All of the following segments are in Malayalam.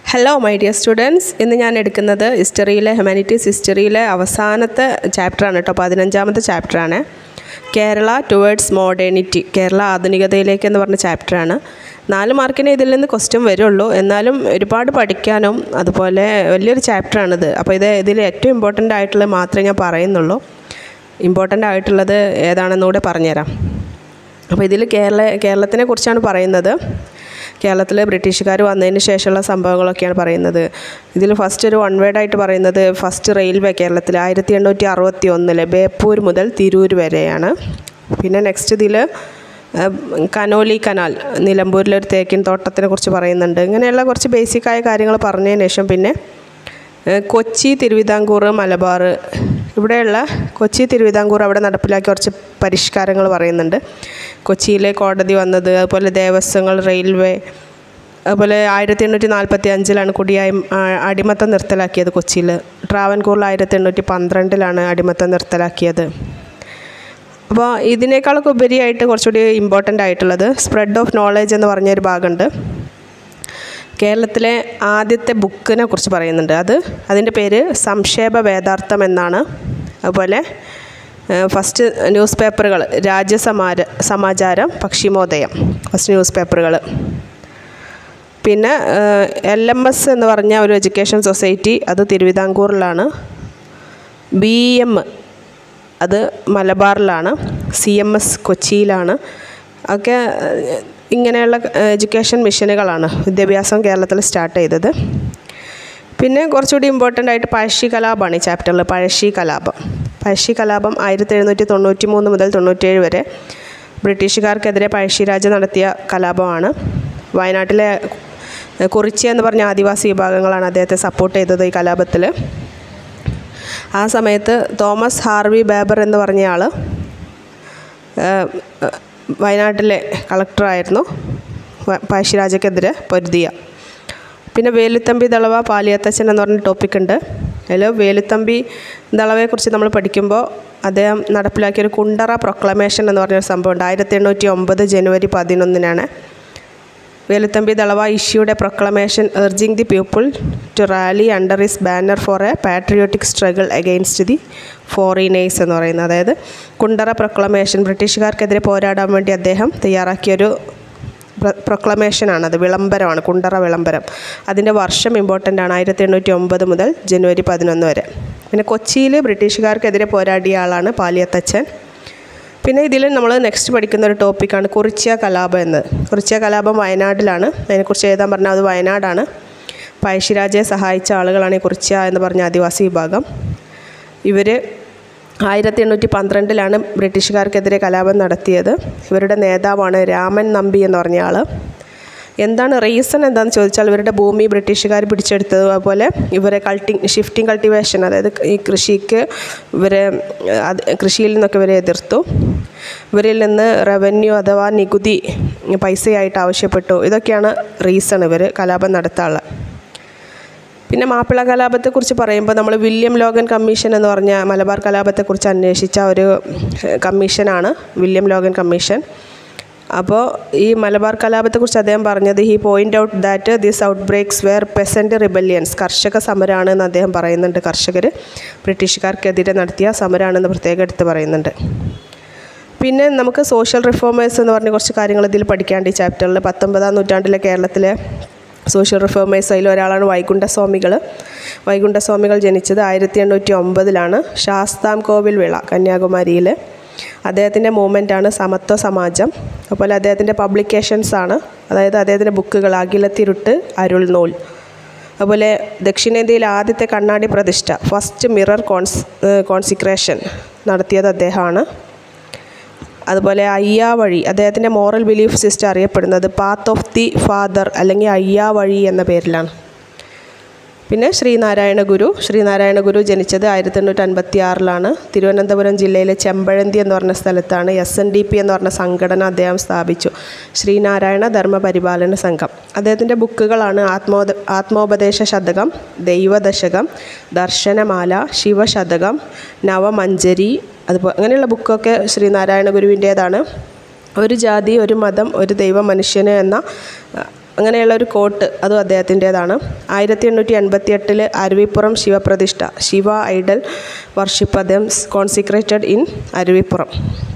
ഹലോ മൈ ഡിയർ സ്റ്റുഡൻസ് ഇന്ന് ഞാൻ എടുക്കുന്നത് ഹിസ്റ്ററിയിലെ ഹ്യൂമാനിറ്റീസ് ഹിസ്റ്ററിയിലെ അവസാനത്തെ ചാപ്റ്ററാണ് കേട്ടോ പതിനഞ്ചാമത്തെ ചാപ്റ്ററാണ് കേരള ടുവേഡ്സ് മോഡേണിറ്റി കേരള ആധുനികതയിലേക്ക് എന്ന് പറഞ്ഞ ചാപ്റ്ററാണ് നാല് മാർക്കിന് ഇതിൽ നിന്ന് ക്വസ്റ്റ്യൻ വരുള്ളൂ എന്നാലും ഒരുപാട് പഠിക്കാനും അതുപോലെ വലിയൊരു ചാപ്റ്ററാണിത് അപ്പോൾ ഇത് ഇതിൽ ഏറ്റവും ഇമ്പോർട്ടൻ്റ് ആയിട്ടുള്ളത് മാത്രമേ ഞാൻ പറയുന്നുള്ളൂ ഇമ്പോർട്ടൻ്റ് ആയിട്ടുള്ളത് ഏതാണെന്നുകൂടെ പറഞ്ഞുതരാം അപ്പോൾ ഇതിൽ കേരള കേരളത്തിനെ കുറിച്ചാണ് പറയുന്നത് കേരളത്തിൽ ബ്രിട്ടീഷുകാർ വന്നതിന് ശേഷമുള്ള സംഭവങ്ങളൊക്കെയാണ് പറയുന്നത് ഇതിൽ ഫസ്റ്റ് ഒരു വൺ വേർഡായിട്ട് പറയുന്നത് ഫസ്റ്റ് റെയിൽവേ കേരളത്തിൽ ആയിരത്തി എണ്ണൂറ്റി അറുപത്തി ഒന്നിൽ ബേപ്പൂർ മുതൽ തിരൂർ വരെയാണ് പിന്നെ നെക്സ്റ്റ് ഇതിൽ കനോലി കനാൽ നിലമ്പൂരിലെ ഒരു തേക്കിൻ തോട്ടത്തിനെ കുറിച്ച് പറയുന്നുണ്ട് ഇങ്ങനെയുള്ള കുറച്ച് ബേസിക്കായ കാര്യങ്ങൾ പറഞ്ഞതിന് ശേഷം പിന്നെ കൊച്ചി തിരുവിതാംകൂർ മലബാർ ഇവിടെയുള്ള കൊച്ചി തിരുവിതാംകൂർ അവിടെ നടപ്പിലാക്കിയ കുറച്ച് പരിഷ്കാരങ്ങൾ പറയുന്നുണ്ട് കൊച്ചിയിലെ കോടതി വന്നത് അതുപോലെ ദേവസ്വങ്ങൾ റെയിൽവേ അതുപോലെ ആയിരത്തി എണ്ണൂറ്റി നാൽപ്പത്തി അഞ്ചിലാണ് കുടിയായി അടിമത്തം നിർത്തലാക്കിയത് കൊച്ചിയിൽ ട്രാവൻകൂറിൽ ആയിരത്തി എണ്ണൂറ്റി പന്ത്രണ്ടിലാണ് അടിമത്തം നിർത്തലാക്കിയത് അപ്പോൾ ഇതിനേക്കാളൊക്കെ ഉപരിയായിട്ട് കുറച്ചുകൂടി ഇമ്പോർട്ടൻ്റ് ആയിട്ടുള്ളത് സ്പ്രെഡ് ഓഫ് നോളേജ് എന്ന് പറഞ്ഞൊരു ഭാഗമുണ്ട് കേരളത്തിലെ ആദ്യത്തെ ബുക്കിനെ കുറിച്ച് പറയുന്നുണ്ട് അത് അതിൻ്റെ പേര് സംക്ഷേപ വേദാർത്ഥം എന്നാണ് അതുപോലെ ഫസ്റ്റ് ന്യൂസ് പേപ്പറുകൾ രാജ്യസമാര സമാചാരം പക്ഷിമോദയം ഫസ്റ്റ് ന്യൂസ് പേപ്പറുകൾ പിന്നെ എൽ എം എസ് എന്ന് പറഞ്ഞ ഒരു എഡ്യൂക്കേഷൻ സൊസൈറ്റി അത് തിരുവിതാംകൂറിലാണ് ബി എം അത് മലബാറിലാണ് സി എം എസ് കൊച്ചിയിലാണ് ഒക്കെ ഇങ്ങനെയുള്ള എഡ്യൂക്കേഷൻ മിഷനുകളാണ് വിദ്യാഭ്യാസം കേരളത്തിൽ സ്റ്റാർട്ട് ചെയ്തത് പിന്നെ കുറച്ചുകൂടി ഇമ്പോർട്ടൻ്റ് ആയിട്ട് പഴശ്ശി കലാപമാണ് ഈ ചാപ്റ്ററിൽ പഴശ്ശി കലാപം പഴശ്ശി കലാപം ആയിരത്തി എഴുന്നൂറ്റി തൊണ്ണൂറ്റി മൂന്ന് മുതൽ തൊണ്ണൂറ്റേഴ് വരെ ബ്രിട്ടീഷുകാർക്കെതിരെ പഴശ്ശിരാജ നടത്തിയ കലാപമാണ് വയനാട്ടിലെ കുറിച്ചി എന്ന് പറഞ്ഞ ആദിവാസി വിഭാഗങ്ങളാണ് അദ്ദേഹത്തെ സപ്പോർട്ട് ചെയ്തത് ഈ കലാപത്തിൽ ആ സമയത്ത് തോമസ് ഹാർവി ബേബർ എന്ന് പറഞ്ഞ ആൾ വയനാട്ടിലെ കളക്ടറായിരുന്നു പഴശ്ശിരാജയ്ക്കെതിരെ പൊരുതിയ പിന്നെ വേലുത്തമ്പി ദളവ പാലിയത്തച്ഛൻ എന്ന് പറഞ്ഞ ടോപ്പിക് ഉണ്ട് അതിൽ വേലുത്തമ്പി ദളവയെക്കുറിച്ച് നമ്മൾ പഠിക്കുമ്പോൾ അദ്ദേഹം നടപ്പിലാക്കിയൊരു കുണ്ടറ പ്രൊക്ലമേഷൻ എന്ന് പറഞ്ഞൊരു സംഭവമുണ്ട് ആയിരത്തി എണ്ണൂറ്റി ഒമ്പത് ജനുവരി പതിനൊന്നിനാണ് Veluthampi Dalawa issued a proclamation urging the people to rally under his banner for a patriotic struggle against the foreigners എന്ന് പറയുന്നത് അതായത് കുണ്ടറ പ്രൊക്ലമേഷൻ ബ്രിട്ടീഷുകാർക്കെതിരെ പോരാടാൻ വേണ്ടി അദ്ദേഹം തയ്യാറാക്കിയൊരു പ്രൊക്ലമേഷനാണത് വിളംബരമാണ് കുണ്ടറ വിളംബരം അതിൻ്റെ വർഷം ഇമ്പോർട്ടൻ്റ് ആണ് ആയിരത്തി എണ്ണൂറ്റി ഒമ്പത് മുതൽ ജനുവരി പതിനൊന്ന് വരെ പിന്നെ കൊച്ചിയിൽ ബ്രിട്ടീഷുകാർക്കെതിരെ പോരാടിയ ആളാണ് പാലിയത്തച്ഛൻ പിന്നെ ഇതിൽ നമ്മൾ നെക്സ്റ്റ് പഠിക്കുന്ന ഒരു ടോപ്പിക്കാണ് കുറിച്യ കലാപം എന്ന് കുറിച്യ കലാപം വയനാട്ടിലാണ് അതിനെക്കുറിച്ച് എഴുതാൻ പറഞ്ഞാൽ അത് വയനാടാണ് പഴശ്ശിരാജയെ സഹായിച്ച ആളുകളാണ് ഈ കുറിച്യ എന്ന് പറഞ്ഞ ആദിവാസി വിഭാഗം ഇവർ ആയിരത്തി എണ്ണൂറ്റി പന്ത്രണ്ടിലാണ് ബ്രിട്ടീഷുകാർക്കെതിരെ കലാപം നടത്തിയത് ഇവരുടെ നേതാവാണ് രാമൻ നമ്പി എന്ന് പറഞ്ഞ ആൾ എന്താണ് റീസൺ എന്താണെന്ന് ചോദിച്ചാൽ ഇവരുടെ ഭൂമി ബ്രിട്ടീഷുകാർ പിടിച്ചെടുത്തത് അതുപോലെ ഇവരെ കൾട്ടിങ് ഷിഫ്റ്റിംഗ് കൾട്ടിവേഷൻ അതായത് ഈ കൃഷിക്ക് ഇവരെ കൃഷിയിൽ നിന്നൊക്കെ ഇവരെ എതിർത്തു ഇവരിൽ നിന്ന് റവന്യൂ അഥവാ നികുതി പൈസയായിട്ട് ആവശ്യപ്പെട്ടു ഇതൊക്കെയാണ് റീസൺ ഇവർ കലാപം നടത്താനുള്ള പിന്നെ മാപ്പിള കലാപത്തെക്കുറിച്ച് പറയുമ്പോൾ നമ്മൾ വില്യം ലോഗൻ കമ്മീഷൻ എന്ന് പറഞ്ഞ മലബാർ കലാപത്തെക്കുറിച്ച് അന്വേഷിച്ച ഒരു കമ്മീഷനാണ് വില്യം ലോഗൻ കമ്മീഷൻ അപ്പോൾ ഈ മലബാർ കലാപത്തെക്കുറിച്ച് അദ്ദേഹം പറഞ്ഞത് he point out that these outbreaks were peasant rebellions കർഷക സമരമാണ് എന്ന് അദ്ദേഹം പറയുന്നുണ്ട് കർഷകർ ബ്രിട്ടീഷുകാർക്കെതിരെ നടത്തിയ സമരമാണെന്ന് പ്രത്യേകം എടുത്ത് പറയുന്നുണ്ട് പിന്നെ നമുക്ക് സോഷ്യൽ റിഫോമേഴ്സ് എന്ന് പറഞ്ഞ കുറച്ച് കാര്യങ്ങൾ ഇതിൽ പഠിക്കാണ്ട് ഈ ചാപ്റ്ററിൽ പത്തൊമ്പതാം നൂറ്റാണ്ടിലെ കേരളത്തിലെ സോഷ്യൽ റിഫോമേഴ്സ് അതിൽ ഒരാളാണ് വൈകുണ്ഠസ്വാമികൾ വൈകുണ്ഠസ്വാമികൾ ജനിച്ചത് ആയിരത്തി എണ്ണൂറ്റി ഒമ്പതിലാണ് ശാസ്താം കോവിൽ വിള കന്യാകുമാരിയിൽ അദ്ദേഹത്തിൻ്റെ മൂവ്മെൻറ്റാണ് സമത്വ സമാജം അതുപോലെ അദ്ദേഹത്തിൻ്റെ പബ്ലിക്കേഷൻസാണ് അതായത് അദ്ദേഹത്തിൻ്റെ ബുക്കുകൾ അഖിലത്തിരുട്ട് അരുൾ നൂൽ അതുപോലെ ദക്ഷിണേന്ത്യയിലെ ആദ്യത്തെ കണ്ണാടി പ്രതിഷ്ഠ ഫസ്റ്റ് മിറർ കോൺസ് കോൺസിക്രേഷൻ നടത്തിയത് അദ്ദേഹമാണ് അതുപോലെ അയ്യാ വഴി അദ്ദേഹത്തിൻ്റെ മോറൽ ബിലീഫ് സിസ്റ്റം അറിയപ്പെടുന്നത് പാത്ത് ഓഫ് ദി ഫാദർ അല്ലെങ്കിൽ അയ്യാ വഴി എന്ന പേരിലാണ് പിന്നെ ശ്രീനാരായണ ഗുരു ശ്രീനാരായണ ഗുരു ജനിച്ചത് ആയിരത്തി എണ്ണൂറ്റി അൻപത്തി ആറിലാണ് തിരുവനന്തപുരം ജില്ലയിലെ ചെമ്പഴന്തി എന്ന് പറഞ്ഞ സ്ഥലത്താണ് എസ് എൻ ഡി പി എന്ന് പറഞ്ഞ സംഘടന അദ്ദേഹം സ്ഥാപിച്ചു ശ്രീനാരായണ ധർമ്മ പരിപാലന സംഘം അദ്ദേഹത്തിൻ്റെ ബുക്കുകളാണ് ആത്മോ ആത്മോപദേശ ശതകം ദൈവദശകം ദർശനമാല ശിവശതകം നവമഞ്ജരി അതുപോലെ അങ്ങനെയുള്ള ബുക്കൊക്കെ ശ്രീനാരായണ ഗുരുവിൻ്റേതാണ് ഒരു ജാതി ഒരു മതം ഒരു ദൈവ മനുഷ്യന് എന്ന അങ്ങനെയുള്ള ഒരു കോട്ട് അതും അദ്ദേഹത്തിൻ്റേതാണ് ആയിരത്തി എണ്ണൂറ്റി എൺപത്തി എട്ടിൽ അരുവിപ്പുറം ശിവപ്രതിഷ്ഠ ശിവ ഐഡൽ വർഷിപ്പ് അദ്ദേഹം കോൺസിക്രേറ്റഡ് ഇൻ അരുവിപ്പുറം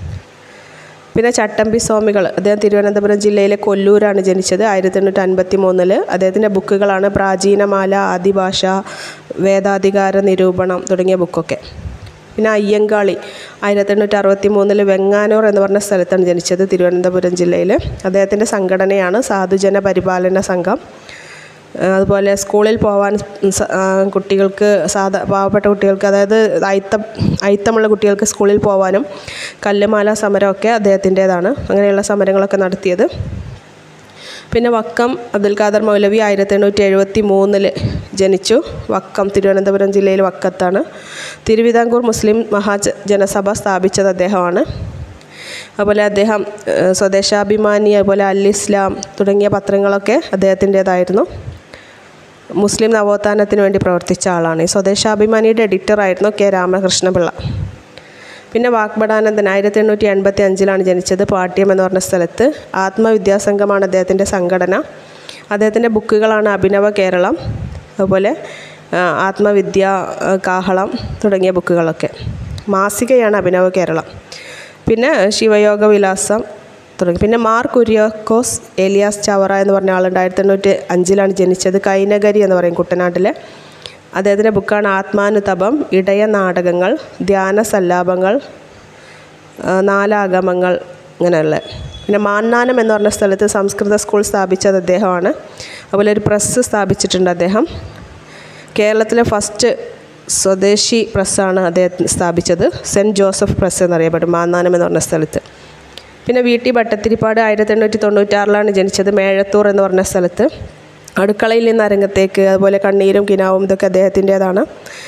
പിന്നെ ചട്ടമ്പി സ്വാമികൾ അദ്ദേഹം തിരുവനന്തപുരം ജില്ലയിലെ കൊല്ലൂരാണ് ജനിച്ചത് ആയിരത്തി എണ്ണൂറ്റി അൻപത്തി മൂന്നിൽ അദ്ദേഹത്തിൻ്റെ ബുക്കുകളാണ് പ്രാചീനമാല ആദിഭാഷ വേദാധികാര നിരൂപണം തുടങ്ങിയ ബുക്കൊക്കെ പിന്നെ അയ്യങ്കാളി ആയിരത്തി എണ്ണൂറ്റി അറുപത്തി മൂന്നിൽ വെങ്ങാനൂർ എന്ന് പറഞ്ഞ സ്ഥലത്താണ് ജനിച്ചത് തിരുവനന്തപുരം ജില്ലയിൽ അദ്ദേഹത്തിൻ്റെ സംഘടനയാണ് സാധുജന പരിപാലന സംഘം ആ, അതുപോലെ സ്കൂളിൽ പോകാൻ സ- ആ, കുട്ടികൾക്ക് സാധാ പാവപ്പെട്ട കുട്ടികൾക്ക് അതായത് അയിത്തം അയിത്തമുള്ള കുട്ടികൾക്ക് സ്കൂളിൽ പോകാനും കല്ലുമാല സമരമൊക്കെ അദ്ദേഹത്തിൻ്റേതാണ് അങ്ങനെയുള്ള സമരങ്ങളൊക്കെ നടത്തിയത് പിന്നെ വക്കം അബ്ദുൽ ഖാദർ മൗലവി ആയിരത്തി എണ്ണൂറ്റി എഴുപത്തി മൂന്നിൽ ജനിച്ചു വക്കം തിരുവനന്തപുരം ജില്ലയിൽ വക്കത്താണ് തിരുവിതാംകൂർ മുസ്ലിം മഹാജ ജനസഭ സ്ഥാപിച്ചത് അദ്ദേഹമാണ് അതുപോലെ അദ്ദേഹം ഏഹ്, സ്വദേശാഭിമാനി അതുപോലെ അൽ ഇസ്ലാം തുടങ്ങിയ പത്രങ്ങളൊക്കെ അദ്ദേഹത്തിൻ്റേതായിരുന്നു മുസ്ലിം നവോത്ഥാനത്തിന് വേണ്ടി പ്രവർത്തിച്ച ആളാണ് ഈ സ്വദേശാഭിമാനിയുടെ എഡിറ്ററായിരുന്നു കെ രാമകൃഷ്ണപിള്ള പിന്നെ വാഗ്ബടാനന്ദൻ ആയിരത്തി എണ്ണൂറ്റി എൺപത്തി അഞ്ചിലാണ് ജനിച്ചത് പാട്യം എന്ന് പറഞ്ഞ സ്ഥലത്ത് ആത്മവിദ്യാസംഘമാണ് അദ്ദേഹത്തിൻ്റെ സംഘടന അദ്ദേഹത്തിൻ്റെ ബുക്കുകളാണ് അഭിനവ കേരളം അതുപോലെ ആ, ആത്മവിദ്യ ആ, കാഹളം തുടങ്ങിയ ബുക്കുകളൊക്കെ മാസികയാണ് അഭിനവ കേരളം പിന്നെ ശിവയോഗ വിലാസം തുടങ്ങി പിന്നെ മാർ കുര്യാക്കോസ് ഏലിയാസ് ചവറ എന്ന് പറഞ്ഞ ആളുണ്ട് ആയിരത്തി എണ്ണൂറ്റി അഞ്ചിലാണ് ജനിച്ചത് കൈനഗരി എന്ന് പറയും കുട്ടനാട്ടിലെ അദ്ദേഹത്തിൻ്റെ ബുക്കാണ് ആത്മാനുതപം ഇടയ നാടകങ്ങൾ ധ്യാന സല്ലാപങ്ങൾ ആ, നാലാഗമങ്ങൾ ഇങ്ങനെയുള്ള പിന്നെ മാന്നാനം എന്ന് പറഞ്ഞ സ്ഥലത്ത് സംസ്കൃത സ്കൂൾ സ്ഥാപിച്ചത് അദ്ദേഹമാണ് അതുപോലെ ഒരു പ്രസ് സ്ഥാപിച്ചിട്ടുണ്ട് അദ്ദേഹം കേരളത്തിലെ ഫസ്റ്റ് സ്വദേശി പ്രസ്സാണ് അദ്ദേഹം സ്ഥാപിച്ചത് സെൻറ്റ് ജോസഫ് പ്രസ് എന്നറിയപ്പെടും മാന്നാനം എന്ന് പറഞ്ഞ സ്ഥലത്ത് പിന്നെ വി ടി ഭട്ടത്തിരിപ്പാട് ആയിരത്തി എണ്ണൂറ്റി തൊണ്ണൂറ്റാറിലാണ് ജനിച്ചത് മേഴത്തൂർ എന്ന് പറഞ്ഞ സ്ഥലത്ത് അടുക്കളയിൽ നിന്ന് അരങ്ങത്തേക്ക് അതുപോലെ കണ്ണീരും കിനാവും ഇതൊക്കെ അദ്ദേഹത്തിൻ്റേതാണ്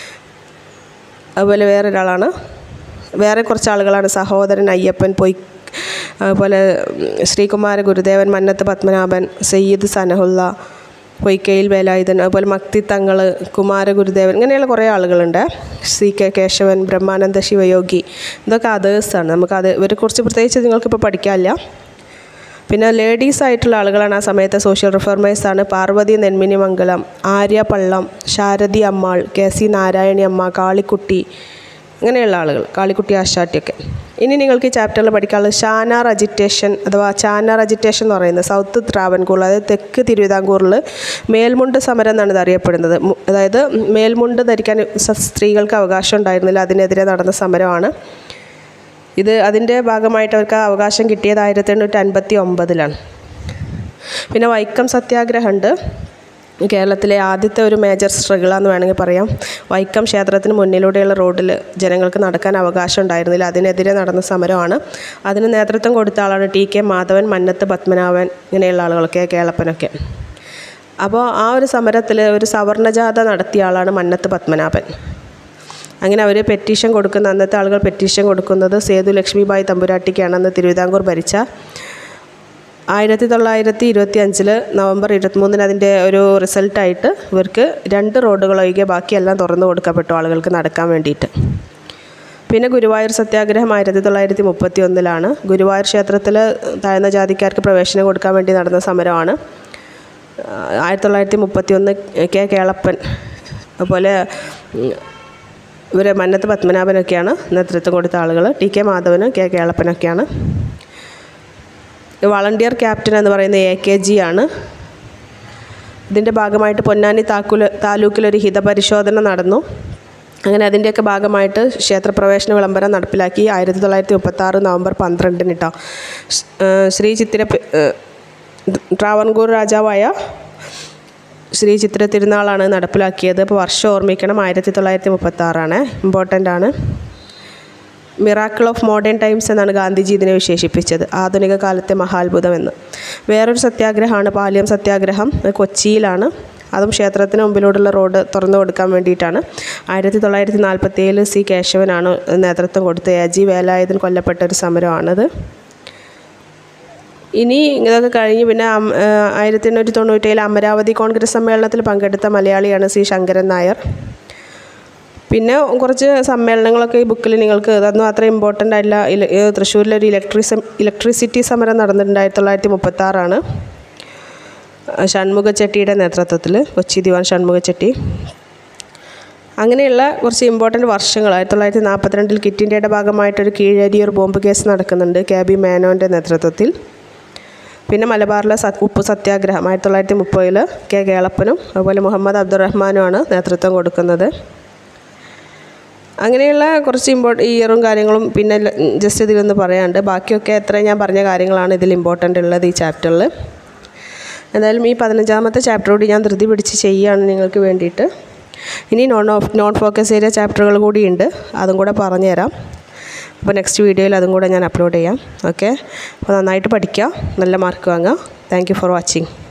അതുപോലെ വേറൊരാളാണ് വേറെ കുറച്ച് ആളുകളാണ് സഹോദരൻ അയ്യപ്പൻ പൊയ് അതുപോലെ ഉം, ശ്രീകുമാര ഗുരുദേവൻ മന്നത്ത് പത്മനാഭൻ സയ്യിദ് സനഹുല്ല പൊയ്ക്കയിൽ വേലായുധൻ അതുപോലെ മക്തി തങ്ങൾ കുമാര ഗുരുദേവൻ ഇങ്ങനെയുള്ള കുറേ ആളുകളുണ്ട് സി കെ കേശവൻ ബ്രഹ്മാനന്ദ ശിവയോഗി ഇതൊക്കെ അതേഴ്സാണ് നമുക്ക് അത് ഇവരെക്കുറിച്ച് പ്രത്യേകിച്ച് നിങ്ങൾക്കിപ്പോൾ പഠിക്കാനില്ല പിന്നെ ലേഡീസ് ആയിട്ടുള്ള ആളുകളാണ് ആ സമയത്തെ സോഷ്യൽ റിഫോർമേഴ്സാണ് Parvathi Nenminimangalam Arya Pallam Sharadi Ammal K C Narayani Amma Kalikutty അങ്ങനെയുള്ള ആളുകൾ കാളിക്കുട്ടി ആശാട്ടിയൊക്കെ ഇനി നിങ്ങൾക്ക് ഈ ചാപ്റ്ററിൽ പഠിക്കാനുള്ളത് ഷാനാർ അജിറ്റേഷൻ അഥവാ ചാനാർ അജിറ്റേഷൻ എന്ന് പറയുന്നത് സൗത്ത് ട്രാവൻകൂർ അതായത് തെക്ക് തിരുവിതാംകൂറിൽ മേൽമുണ്ട് സമരം എന്നാണ് ഇത് അറിയപ്പെടുന്നത് മു- അതായത് മേൽമുണ്ട് ധരിക്കാൻ സ- സ്ത്രീകൾക്ക് അവകാശം ഉണ്ടായിരുന്നില്ല അതിനെതിരെ നടന്ന സമരമാണ് ഇത് അതിൻ്റെ ഭാഗമായിട്ട് അവർക്ക് ആ അവകാശം കിട്ടിയത് ആയിരത്തി എണ്ണൂറ്റി അൻപത്തി ഒമ്പതിലാണ് പിന്നെ വൈക്കം സത്യാഗ്രഹമുണ്ട് കേരളത്തിലെ ആദ്യത്തെ ഒരു മേജർ സ്ട്രഗിളാന്ന് വേണമെങ്കിൽ പറയാം വൈക്കം ക്ഷേത്രത്തിന് മുന്നിലൂടെയുള്ള റോഡിൽ ജനങ്ങൾക്ക് നടക്കാൻ അവകാശം ഉണ്ടായിരുന്നില്ല അതിനെതിരെ നടന്ന സമരമാണ് അതിന് നേതൃത്വം കൊടുത്ത ആളാണ് ടി കെ മാധവൻ മന്നത്ത് പത്മനാഭൻ ഇങ്ങനെയുള്ള ആളുകളൊക്കെ കേളപ്പനൊക്കെ അപ്പോൾ ആ ഒരു സമരത്തിൽ ഒരു സവർണജാഥ നടത്തിയ ആളാണ് മന്നത്ത് പത്മനാഭൻ അങ്ങനെ അവർ പെറ്റീഷൻ കൊടുക്കുന്ന അന്നത്തെ ആളുകൾ പെറ്റീഷൻ കൊടുക്കുന്നത് സേതു ലക്ഷ്മിബായി തമ്പുരാട്ടിക്കാണ് അന്ന് തിരുവിതാംകൂർ ഭരിച്ച ആയിരത്തി തൊള്ളായിരത്തി ഇരുപത്തി അഞ്ചിൽ നവംബർ ഇരുപത്തിമൂന്നിന് അതിൻ്റെ ഒരു റിസൾട്ടായിട്ട് ഇവർക്ക് രണ്ട് റോഡുകൾ ഒഴികെ ബാക്കിയെല്ലാം തുറന്നു കൊടുക്കപ്പെട്ടു ആളുകൾക്ക് നടക്കാൻ വേണ്ടിയിട്ട് പിന്നെ ഗുരുവായൂർ സത്യാഗ്രഹം ആയിരത്തി തൊള്ളായിരത്തി മുപ്പത്തി ഒന്നിലാണ് ഗുരുവായൂർ ക്ഷേത്രത്തിൽ താഴ്ന്ന ജാതിക്കാർക്ക് പ്രവേശനം കൊടുക്കാൻ വേണ്ടി നടന്ന സമരമാണ് ആയിരത്തി തൊള്ളായിരത്തി മുപ്പത്തി ഒന്ന് കെ കേളപ്പൻ അതുപോലെ ഇവർ മന്നത്ത് പത്മനാഭനൊക്കെയാണ് നേതൃത്വം കൊടുത്ത ആളുകൾ ടി കെ മാധവനും കെ കേളപ്പനൊക്കെയാണ് വളണ്ടിയർ ക്യാപ്റ്റൻ എന്ന് പറയുന്ന എ കെ ജി ആണ് ഇതിൻ്റെ ഭാഗമായിട്ട് പൊന്നാനി താക്കൂല് താലൂക്കിലൊരു ഹിതപരിശോധന നടന്നു അങ്ങനെ അതിൻ്റെയൊക്കെ ഭാഗമായിട്ട് ക്ഷേത്രപ്രവേശന വിളംബരം നടപ്പിലാക്കി ആയിരത്തി തൊള്ളായിരത്തി മുപ്പത്താറ് നവംബർ പന്ത്രണ്ടിന് കേട്ടോ ശ്രീ ചിത്തിര ട്രാവൻകൂർ രാജാവായ ശ്രീ ചിത്ര തിരുനാളാണ് നടപ്പിലാക്കിയത് അപ്പോൾ വർഷം ഓർമ്മിക്കണം ആയിരത്തി തൊള്ളായിരത്തി മുപ്പത്താറാണ് ഇമ്പോർട്ടൻ്റ് ആണ് മിറാക്കിൾ ഓഫ് മോഡേൺ ടൈംസ് എന്നാണ് ഗാന്ധിജി ഇതിനെ വിശേഷിപ്പിച്ചത് ആധുനിക കാലത്തെ മഹാത്ഭുതം എന്ന് വേറൊരു സത്യാഗ്രഹമാണ് പാലിയം സത്യാഗ്രഹം അത് കൊച്ചിയിലാണ് അതും ക്ഷേത്രത്തിന് മുമ്പിലൂടെയുള്ള റോഡ് തുറന്നു കൊടുക്കാൻ വേണ്ടിയിട്ടാണ് ആയിരത്തി തൊള്ളായിരത്തി നാൽപ്പത്തി ഏഴിൽ സി കേശവനാണ് നേതൃത്വം കൊടുത്ത് എ ജി വേലായുധൻ കൊല്ലപ്പെട്ട ഒരു സമരമാണത് ഇനി ഇതൊക്കെ കഴിഞ്ഞ് പിന്നെ അം- ആ, ആയിരത്തി എണ്ണൂറ്റി തൊണ്ണൂറ്റേഴിൽ അമരാവതി കോൺഗ്രസ് സമ്മേളനത്തിൽ പങ്കെടുത്ത മലയാളിയാണ് സി ശങ്കരൻ നായർ പിന്നെ കുറച്ച് സമ്മേളനങ്ങളൊക്കെ ഈ ബുക്കിൽ നിങ്ങൾക്ക് അതൊന്നും അത്ര ഇമ്പോർട്ടൻ്റ് അല്ല ഇല- ഏ, തൃശ്ശൂരിലൊരു ഇലക്ട്രിസം ഇലക്ട്രിസിറ്റി സമരം നടന്നിട്ടുണ്ട് ആയിരത്തി തൊള്ളായിരത്തി മുപ്പത്താറാണ് ഷൺമുഖച്ചെട്ടിയുടെ നേതൃത്വത്തിൽ കൊച്ചി ദിവാൻ ഷൺമുഖച്ചെട്ടി അങ്ങനെയുള്ള കുറച്ച് ഇമ്പോർട്ടൻറ്റ് വർഷങ്ങൾ ആയിരത്തി തൊള്ളായിരത്തി നാൽപ്പത്തിരണ്ടിൽ കിറ്റ് ഇന്ത്യയുടെ ഭാഗമായിട്ടൊരു കീഴരിയൂർ ബോംബ് കേസ് നടക്കുന്നുണ്ട് കെ ബി മേനോൻ്റെ നേതൃത്വത്തിൽ പിന്നെ മലബാറിലെ സ ഉപ്പ് സത്യാഗ്രഹം ആയിരത്തി തൊള്ളായിരത്തി മുപ്പതിൽ കെ കേളപ്പനും അതുപോലെ മുഹമ്മദ് അബ്ദുറഹ്മാനുമാണ് നേതൃത്വം കൊടുക്കുന്നത് അങ്ങനെയുള്ള കുറച്ച് ഇമ്പോർട്ട് ഇയറും കാര്യങ്ങളും പിന്നെ ജസ്റ്റ് ഇതിലൊന്ന് പറയാനുണ്ട് ബാക്കിയൊക്കെ എത്ര ഞാൻ പറഞ്ഞ കാര്യങ്ങളാണ് ഇതിൽ ഇമ്പോർട്ടൻ്റ് ഉള്ളത് ഈ ചാപ്റ്ററിൽ എന്തായാലും ഈ പതിനഞ്ചാമത്തെ ചാപ്റ്റർ കൂടി ഞാൻ ധൃതി പിടിച്ച് ചെയ്യുകയാണ് നിങ്ങൾക്ക് വേണ്ടിയിട്ട് ഇനി non of non focus area ചാപ്റ്ററുകൾ കൂടിയുണ്ട് അതും കൂടെ പറഞ്ഞുതരാം അപ്പോൾ നെക്സ്റ്റ് വീഡിയോയിൽ അതും കൂടെ ഞാൻ അപ്ലോഡ് ചെയ്യാം ഓക്കെ അപ്പോൾ നന്നായിട്ട് പഠിക്കുക നല്ല മാർക്ക് വാങ്ങുക താങ്ക് യു ഫോർ വാച്ചിങ്